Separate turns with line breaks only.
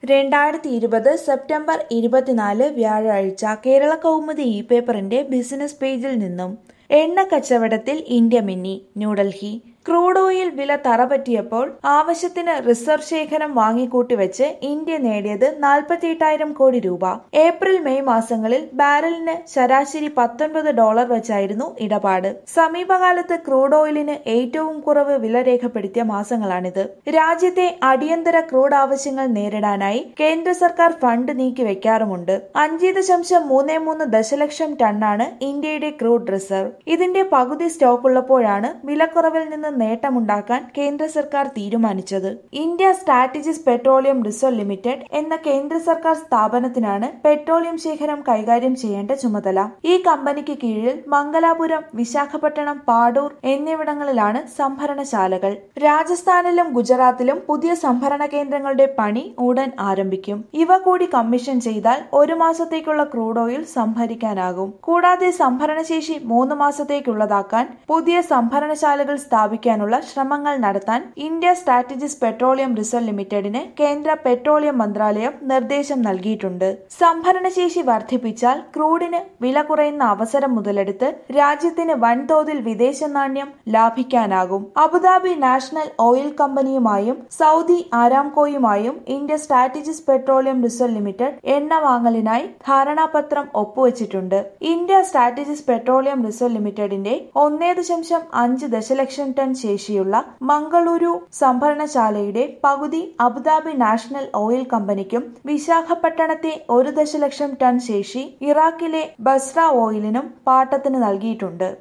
രണ്ടായിരത്തി ഇരുപത് സെപ്റ്റംബർ ഇരുപത്തിനാല് വ്യാഴാഴ്ച കേരള കൗമുദി ഇ പേപ്പറിന്റെ ബിസിനസ് പേജിൽ നിന്നും എണ്ണ കച്ചവടത്തിൽ ഇന്ത്യ മിന്നി ന്യൂഡൽഹി ക്രൂഡ് ഓയിൽ വില തറപറ്റിയപ്പോൾ ആവശ്യത്തിന് റിസർവ് ശേഖരം വാങ്ങിക്കൂട്ടിവെച്ച് ഇന്ത്യ നേടിയത് നാൽപ്പത്തിയെട്ടായിരം കോടി രൂപ ഏപ്രിൽ മെയ് മാസങ്ങളിൽ ബാരലിന് ശരാശരി പത്തൊൻപത് ഡോളർ വെച്ചായിരുന്നു ഇടപാട് സമീപകാലത്ത് ക്രൂഡ് ഓയിലിന് ഏറ്റവും കുറവ് വില രേഖപ്പെടുത്തിയ മാസങ്ങളാണിത് രാജ്യത്തെ അടിയന്തര ക്രൂഡ് ആവശ്യങ്ങൾ നേരിടാനായി കേന്ദ്ര സർക്കാർ ഫണ്ട് നീക്കി വെക്കാറുമുണ്ട് അഞ്ച് ദശാംശം മൂന്ന് മൂന്ന് ദശലക്ഷം ടണ്ണാണ് ഇന്ത്യയുടെ ക്രൂഡ് റിസർവ് ഇതിന്റെ പകുതി സ്റ്റോക്കുള്ളപ്പോഴാണ് വിലക്കുറവിൽ നിന്ന് നേട്ടമുണ്ടാക്കാൻ കേന്ദ്ര സർക്കാർ തീരുമാനിച്ചത് India strategies petroleum reserve limited എന്ന കേന്ദ്ര സർക്കാർ സ്ഥാപനത്തിനാണ് പെട്രോളിയം ശേഖരം കൈകാര്യം ചെയ്യേണ്ട ചുമതല ഈ കമ്പനിക്ക് കീഴിൽ മംഗലാപുരം വിശാഖപട്ടണം പാടൂർ എന്നിവിടങ്ങളിലാണ് സംഭരണശാലകൾ രാജസ്ഥാനിലും ഗുജറാത്തിലും പുതിയ സംഭരണ കേന്ദ്രങ്ങളുടെ പണി ഉടൻ ആരംഭിക്കും ഇവ കൂടി കമ്മീഷൻ ചെയ്താൽ ഒരു മാസത്തേക്കുള്ള ക്രൂഡ് ഓയിൽ സംഭരിക്കാനാകും കൂടാതെ സംഭരണശേഷി മൂന്ന് മാസത്തേക്കുള്ളതാക്കാൻ പുതിയ സംഭരണശാലകൾ സ്ഥാപിക്കാനുള്ള ശ്രമങ്ങൾ നടത്താൻ ഇന്ത്യ സ്ട്രാറ്റജിസ് പെട്രോളിയം റിസർവ് ലിമിറ്റഡിന് കേന്ദ്ര പെട്രോളിയം മന്ത്രാലയം നിർദ്ദേശം നൽകിയിട്ടുണ്ട് സംഭരണശേഷി വർദ്ധിപ്പിച്ചാൽ ക്രൂഡിന് വില കുറയുന്ന അവസരം മുതലെടുത്ത് രാജ്യത്തിന് വൻതോതിൽ വിദേശ നാണ്യം ലാഭിക്കാനാകും അബുദാബി നാഷണൽ ഓയിൽ കമ്പനിയുമായും സൗദി ആരാംകോയുമായും India strategies petroleum reserve limited എണ്ണ വാങ്ങലിനായി ധാരണാപത്രം ഒപ്പുവച്ചിട്ടുണ്ട് ഇന്ത്യ സ്ട്രാറ്റജിസ് പെട്രോളിയം റിസർവ് ലിമിറ്റഡിന്റെ ഒന്നേ ദശാംശം അഞ്ച് ദശലക്ഷം ടൺ ശേഷിയുള്ള മംഗളൂരു സംഭരണശാലയുടെ പകുതി അബുദാബി നാഷണൽ ഓയിൽ കമ്പനിക്കും വിശാഖപട്ടണത്തെ ഒരു ദശലക്ഷം ടൺ ശേഷി ഇറാഖിലെ ബസ്ര ഓയിലിനും പാട്ടത്തിന് നൽകിയിട്ടുണ്ട്